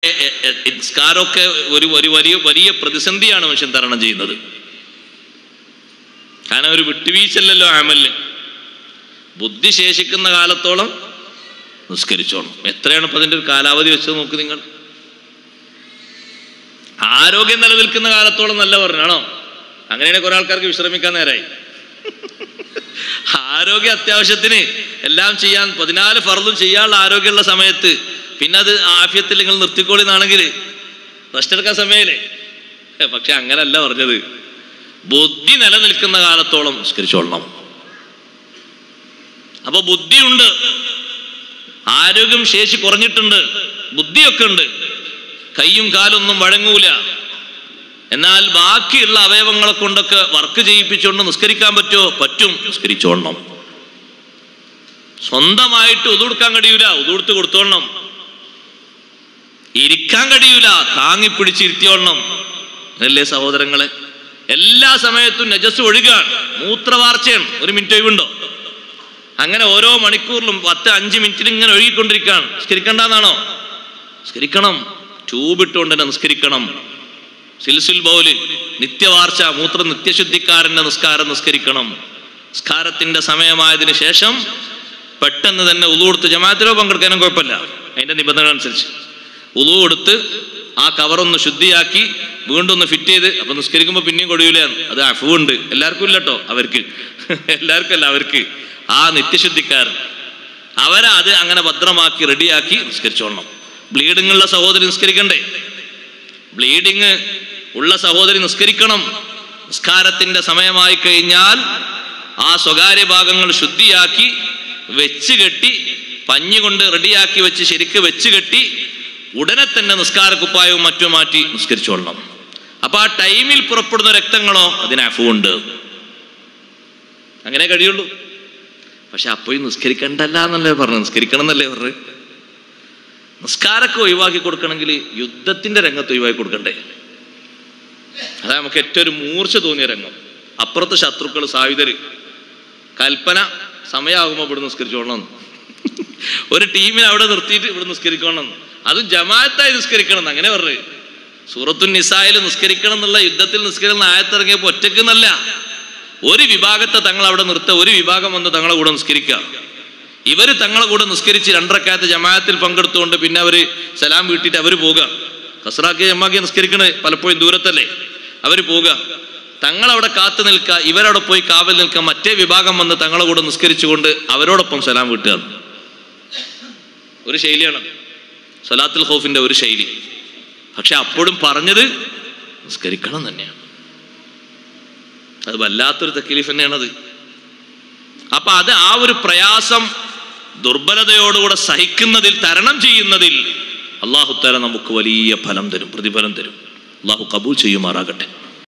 A- A- A- നിസ്കാരമൊക്കെ ഒരു ഒരു വലിയ വലിയ പ്രതിസന്ധിയാണ് മനുഷ്യൻ തരണം ചെയ്യുന്നത് കാരണം ഒരു വിട്ടുവീഴ്ചല്ലല്ലോ അമലിന് ബുദ്ധി ശേഷിക്കുന്ന കാലത്തോളം നിസ്കരിച്ചോണം എത്രയാണ് ഇപ്പൊ അതിന്റെ ഒരു കാലാവധി വെച്ചത് നോക്ക് നിങ്ങൾ ആരോഗ്യം നിലനിൽക്കുന്ന കാലത്തോളം നല്ല പറഞ്ഞാണോ അങ്ങനെയാണെങ്കിൽ കുറെ ആൾക്കാർക്ക് വിശ്രമിക്കാൻ നേരായി ആരോഗ്യ അത്യാവശ്യത്തിന് എല്ലാം ചെയ്യാൻ പതിനാല് ഫർദും ചെയ്യാനുള്ള ആരോഗ്യമുള്ള സമയത്ത് പിന്നെ അത് ആഫ്യത്തിൽ നിങ്ങൾ നിർത്തിക്കോളി എന്നാണെങ്കിൽ റെസ്റ്റ് എടുക്കാൻ സമയല്ലേ പക്ഷെ അങ്ങനല്ല പറഞ്ഞത് ബുദ്ധി നിലനിൽക്കുന്ന കാലത്തോളം നിസ്കരിച്ചോളണം അപ്പൊ ബുദ്ധിയുണ്ട് ആരോഗ്യം ശേഷി കുറഞ്ഞിട്ടുണ്ട് ബുദ്ധിയൊക്കെ ഉണ്ട് കൈയും കാലൊന്നും വഴങ്ങൂല എന്നാൽ ബാക്കിയുള്ള അവയവങ്ങളെ കൊണ്ടൊക്കെ വർക്ക് ചെയ്യിപ്പിച്ചുകൊണ്ട് നിസ്കരിക്കാൻ പറ്റുമോ പറ്റും നിസ്കരിച്ചോളണം സ്വന്തമായിട്ട് ഉതുകൊടുക്കാൻ കഴിയൂല ഉതുകൊടുത്ത് കൊടുത്തോളണം ഇരിക്കാൻ കഴിയൂല താങ്ങി പിടിച്ചിരുത്തിയോളണം അല്ലേ സഹോദരങ്ങളെ എല്ലാ സമയത്തും നജസ് ഒഴുകാൻ മൂത്രവാർച്ചയാണ് ഒരു മിനിറ്റ് ഒഴിവുണ്ടോ അങ്ങനെ ഓരോ മണിക്കൂറിലും പത്ത് അഞ്ച് മിനിറ്റിൽ ഇങ്ങനെ ഒഴുകിക്കൊണ്ടിരിക്കുകയാണ് നിസ്കരിക്കണ്ടെന്നാണോ നിസ്കരിക്കണം ട്യൂബ് ഇട്ടുകൊണ്ട് തന്നെ നിസ്കരിക്കണം സിൽസിൽ ബൗല് നിത്യവാർച്ച മൂത്ര നിത്യശുദ്ധിക്കാരന്റെ നിസ്കാരം നിസ്കരിക്കണം നിസ്കാരത്തിന്റെ സമയമായതിനു ശേഷം പെട്ടെന്ന് തന്നെ ഉളു കൊടുത്ത് ജമാഅത്തിലോ പങ്കെടുക്കാനും കുഴപ്പമില്ല അതിന്റെ നിബന്ധന അനുസരിച്ച് ഉളു കൊടുത്ത് ആ കവറൊന്ന് ശുദ്ധിയാക്കി വീണ്ടും ഒന്ന് ഫിറ്റ് ചെയ്ത് അപ്പൊ നിസ്കരിക്കുമ്പോൾ പിന്നെയും കൊടിയൂല അത് അഫുണ്ട് എല്ലാവർക്കും ഇല്ല കേട്ടോ അവർക്ക് എല്ലാവർക്കും അല്ല അവർക്ക് ആ നിത്യശുദ്ധിക്കാരൻ അവരെ അത് അങ്ങനെ ഭദ്രമാക്കി റെഡിയാക്കി നിസ്കരിച്ചോളണം ബ്ലീഡിംഗ് ഉള്ള സഹോദരി നിസ്കരിക്കണ്ടേ ബ്ലീഡിങ് ഉള്ള സഹോദരി നിസ്കരിക്കണം നിസ്കാരത്തിന്റെ സമയമായി കഴിഞ്ഞാൽ ആ സ്വകാര്യ ഭാഗങ്ങൾ ശുദ്ധിയാക്കി വെച്ച് കെട്ടി പഞ്ഞി കൊണ്ട് റെഡിയാക്കി വെച്ച് ശരിക്ക് വെച്ച് കെട്ടി ഉടനെ തന്നെ നിസ്കാര കുപ്പായവും മറ്റും മാറ്റി നിസ്കരിച്ചോളണം അപ്പൊ ആ ടൈമിൽ പുറപ്പെടുന്ന രക്തങ്ങളോ അതിന് അഫുണ്ട് അങ്ങനെ കഴിയുള്ളൂ പക്ഷെ അപ്പോഴും നിസ്കരിക്കണ്ടല്ല എന്നല്ലേ പറഞ്ഞു നിസ്കരിക്കണം എന്നല്ലേ പറഞ്ഞു നിസ്കാരമൊക്കെ ഒഴിവാക്കി കൊടുക്കണമെങ്കിൽ യുദ്ധത്തിന്റെ രംഗത്ത് ഒഴിവാക്കി കൊടുക്കണ്ടേ അതാ നമുക്ക് ഏറ്റവും ഒരു മൂർച്ച തോന്നിയ രംഗം അപ്പുറത്ത് ശത്രുക്കൾ സായുധര് കൽപ്പന സമയമാകുമ്പോൾ ഇവിടെ നിസ്കരിച്ചോളണം ഒരു ടീമിനെ അവിടെ നിർത്തിയിട്ട് ഇവിടെ നിസ്കരിക്കണം അതും ജമാഅത്തായി നിസ്കരിക്കണം എന്ന് അങ്ങനെ പറഞ്ഞു സൂറത്തു നിസായിൽ നിസ്കരിക്കണം എന്നുള്ള യുദ്ധത്തിൽ നിസ്കരിക്കുന്ന ആയത്തിറങ്ങിയപ്പോൾ ഒറ്റക്കെന്നല്ല ഒരു വിഭാഗത്തെ തങ്ങൾ അവിടെ നിർത്തുക ഒരു വിഭാഗം വന്ന് തങ്ങളെ കൂടെ നിസ്കരിക്കുക ഇവര് തങ്ങളെ കൂടെ നിസ്കരിച്ച് രണ്ടരക്കാലത്ത് ജമാഅത്തിൽ പങ്കെടുത്തുകൊണ്ട് പിന്നെ അവര് സലാം വീട്ടിട്ട് അവര് പോകുക കസറാക്കി ജമാക്കി നിസ്കരിക്കണേ പലപ്പോഴും ദൂരത്തല്ലേ അവര് പോകുക തങ്ങളവിടെ കാത്തു നിൽക്കുക ഇവരവിടെ പോയി കാവൽ നിൽക്കുക മറ്റേ വിഭാഗം വന്ന് തങ്ങളെ കൂടെ നിസ്കരിച്ചുകൊണ്ട് അവരോടൊപ്പം സലാം വീട്ടുക ഒരു ശൈലിയാണ് സലാത്തുൽ ഖൗഫിന്റെ ഒരു ശൈലി പക്ഷെ അപ്പോഴും പറഞ്ഞത് നിസ്കരിക്കണം തന്നെയാണ് അത് വല്ലാത്തൊരു തക്കീലിഫ് തന്നെയാണത് അപ്പൊ അത് ആ ഒരു പ്രയാസം ദുർബലതയോടുകൂടെ സഹിക്കുന്നതിൽ തരണം ചെയ്യുന്നതിൽ അള്ളാഹു തല നമുക്ക് വലിയ ഫലം തരും പ്രതിഫലം തരും അള്ളാഹു കബൂൽ ചെയ്യുമാറാകട്ടെ